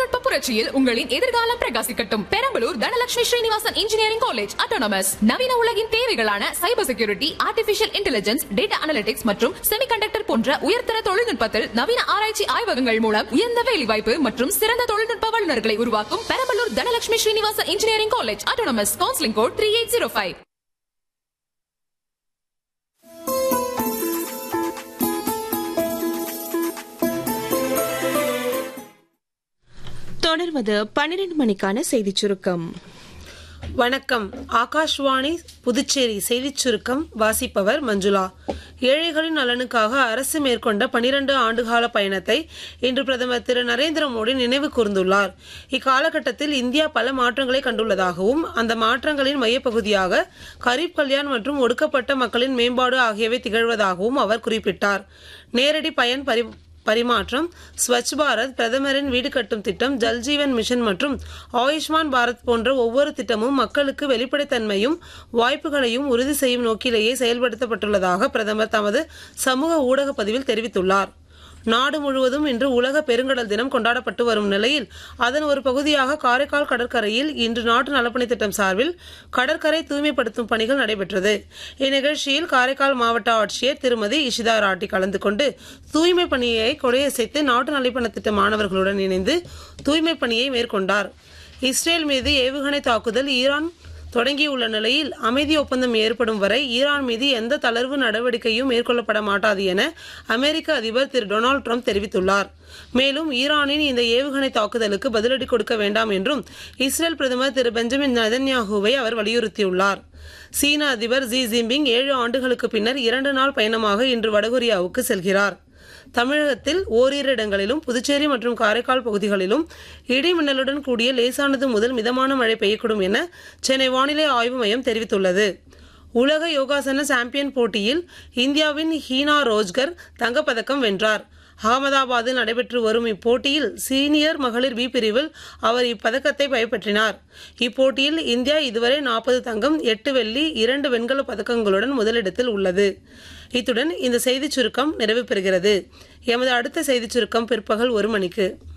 தொழில்நுட்ப புரட்சியில் உங்களின் எதிர்காலம் பிரகாசிக்கட்டும் Perambalur Dhanalakshmi Srinivasan engineering college autonomous நவீன உலகின் தேவைகளான cyber security artificial intelligence data analytics மற்றும் செமிகண்டக்டர் போன்ற உயர்தர தொழில்நுட்பத்தில் நவீன ஆராய்ச்சி ஆய்வகங்கள் மூலம் உயர்ந்த வேலைவாய்ப்பு மற்றும் சிறந்த தொழில்நுட்ப வல்லுநர்களை உருவாக்கும் Perambalur Dhanalakshmi Srinivasan engineering college autonomous counselling code three eight zero five தொடர்வது பன்னிரண்டு மணிக்கான செய்திச் சுருக்கம் வணக்கம் ஆகாஷ்வாணி புதுச்சேரி செய்திச் சுருக்கம் வாசிப்பவர் மஞ்சுளா ஏழைகளின் நலனுக்காக அரசு மேற்கொண்ட பனிரண்டு ஆண்டுகால பயணத்தை இன்று பிரதமர் திரு நரேந்திர மோடி நினைவு கூர்ந்துள்ளார் இக்காலகட்டத்தில் இந்தியா பல மாற்றங்களை கண்டுள்ளதாகவும் அந்த மாற்றங்களின் மையப்பகுதியாக கரீப் கல்யாண் மற்றும் ஒடுக்கப்பட்ட மக்களின் மேம்பாடு ஆகியவை திகழ்வதாகவும் அவர் குறிப்பிட்டார் நேரடி பயன் பரி பரிமாற்றம் ஸ்வச் பாரத் பிரதமரின் வீடு கட்டும் திட்டம் ஜல்ஜீவன் மிஷன் மற்றும் ஆயுஷ்மான் பாரத் போன்ற ஒவ்வொரு திட்டமும் மக்களுக்கு வெளிப்படைத்தன்மையும் வாய்ப்புகளையும் உறுதி செய்யும் நோக்கிலேயே செயல்படுத்தப்பட்டுள்ளதாக பிரதமர் தமது சமூக ஊடக பதிவில் தெரிவித்துள்ளார் நாடு முழுவதும் இன்று உலக பெருங்கடல் தினம் கொண்டாடப்பட்டு வரும் நிலையில் அதன் ஒரு பகுதியாக காரைக்கால் கடற்கரையில் இன்று நாட்டு நலப்பணி திட்டம் சார்பில் கடற்கரை தூய்மைப்படுத்தும் பணிகள் நடைபெற்றது இந்நிகழ்ச்சியில் காரைக்கால் மாவட்ட ஆட்சியர் திருமதி இஷிதா ராட்டி கலந்து கொண்டு தூய்மை பணியை கொடையசைத்து நாட்டு நலப்பணி திட்ட மாணவர்களுடன் இணைந்து தூய்மை பணியை மேற்கொண்டார் இஸ்ரேல் மீது ஏவுகணை தாக்குதல் ஈரான் தொடங்கியுள்ள நிலையில் அமைதி ஒப்பந்தம் ஏற்படும் வரை ஈரான் மீது எந்த தளர்வு நடவடிக்கையும் மேற்கொள்ளப்பட மாட்டாது என அமெரிக்க அதிபர் திரு டொனால்டு ட்ரம்ப் தெரிவித்துள்ளார் மேலும் ஈரானின் இந்த ஏவுகணை தாக்குதலுக்கு பதிலடி கொடுக்க வேண்டாம் என்றும் இஸ்ரேல் பிரதமர் திரு பெஞ்சமின் நெதன்யாகுவை அவர் வலியுறுத்தியுள்ளார் சீன அதிபர் ஜி ஜின்பிங் ஏழு ஆண்டுகளுக்கு பின்னர் இரண்டு நாள் பயணமாக இன்று வடகொரியாவுக்கு செல்கிறார் தமிழகத்தில் ஓரிரு இடங்களிலும் புதுச்சேரி மற்றும் காரைக்கால் பகுதிகளிலும் இடி மின்னலுடன் கூடிய லேசானது முதல் மிதமான மழை பெய்யக்கூடும் என சென்னை வானிலை ஆய்வு மையம் தெரிவித்துள்ளது உலக யோகாசன சாம்பியன் போட்டியில் இந்தியாவின் ஹீனா ரோஜ்கர் தங்கப்பதக்கம் வென்றார் அகமதாபாத்தில் நடைபெற்று வரும் இப்போட்டியில் சீனியர் மகளிர் பி பிரிவில் அவர் இப்பதக்கத்தை கைப்பற்றினார் இப்போட்டியில் இந்தியா இதுவரை நாற்பது தங்கம் எட்டு வெள்ளி இரண்டு வெண்கல பதக்கங்களுடன் முதலிடத்தில் உள்ளது இத்துடன் இந்த செய்திச் சுருக்கம் நிறைவு பெறுகிறது எமது அடுத்த செய்திச் சுருக்கம் பிற்பகல் ஒரு மணிக்கு